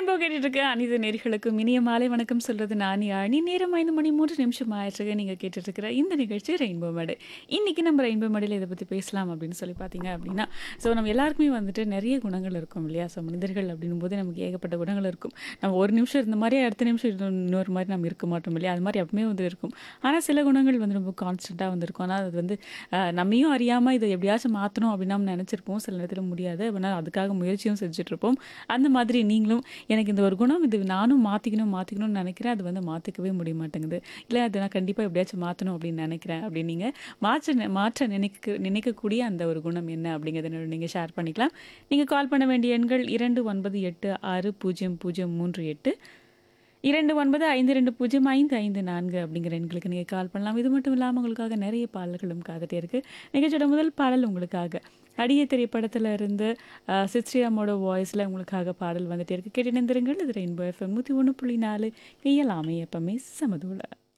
rainbow கேட்டுட்டு இருக்க அனித நேர்களுக்கும் இனிய மாலை வணக்கம் சொல்றது நான் யாழி நேரம் ஐந்து மணி மூன்று நிமிஷம் ஆயிடுச்சு நீங்க கேட்டுட்டு இருக்கிற இந்த நிகழ்ச்சி ரெயின்போ மேடை இன்னைக்கு நம்ம ரெயின்போ மேடையில் இதை பத்தி பேசலாம் அப்படின்னு சொல்லி பார்த்தீங்க அப்படின்னா ஸோ நம்ம எல்லாருக்குமே வந்துட்டு நிறைய குணங்கள் இருக்கும் இல்லையா ஸோ மனிதர்கள் அப்படின்னும் போது நமக்கு ஏகப்பட்ட குணங்கள் இருக்கும் நம்ம ஒரு நிமிஷம் இருந்த மாதிரி அடுத்த நிமிஷம் இன்னொரு- இன்னொரு மாதிரி நம்ம இருக்க மாட்டோம் இல்லையா அது மாதிரி எப்பவுமே வந்து இருக்கும் ஆனால் சில குணங்கள் வந்து ரொம்ப கான்ஸ்டண்ட்டாக வந்திருக்கும் ஆனால் அது வந்து ஆஹ், நம்மையும் அறியாமல் இதை எப்படியாச்சும் மாற்றணும் அப்படின்னு நம்ம நினச்சிருப்போம் சில நேரத்தில் முடியாது ஆனால் அதுக்காக முயற்சியும் செஞ்சுட்டு இருப்போம் அந்த மாதிரி நீங்களும் எனக்கு இந்த ஒரு குணம் இது நானும் மாற்றிக்கணும் மாற்றிக்கணும்னு நினைக்கிறேன் அது வந்து மாற்றிக்கவே முடிய மாட்டேங்குது இல்லை அதை நான் கண்டிப்பாக எப்படியாச்சும் மாற்றணும் அப்படின்னு நினைக்கிறேன் அப்படின்னு நீங்கள் மாற்ற நி- மாற்ற நினைக்க நினைக்கக்கூடிய அந்த ஒரு குணம் என்ன அப்படிங்கிறத நீங்கள் ஷேர் பண்ணிக்கலாம் நீங்கள் கால் பண்ண வேண்டிய எண்கள் இரண்டு ஒன்பது எட்டு ஆறு பூஜ்ஜியம் பூஜ்ஜியம் மூன்று எட்டு இரண்டு ஒன்பது ஐந்து ரெண்டு பூஜ்ஜியம் ஐந்து ஐந்து நான்கு அப்படிங்கிற எண்களுக்கு நீங்கள் கால் பண்ணலாம் இது மட்டும் இல்லாமல் உங்களுக்காக நிறைய பாடல்களும் காத்துட்டே இருக்குது நிகழ்ச்சியோட முதல் பாடல் உங்களுக்காக அடிய திரைப்படத்தில் இருந்து அஹ், சித்ரியாமோட வாய்ஸில் உங்களுக்காக பாடல் வந்துட்டே இருக்கு கேட்டு நிந்திருங்கள் இது ரெயின்போ எஃப்எம் நூற்றி ஒன்று புள்ளி நாலு கையலாமை எப்பவுமே சமதூள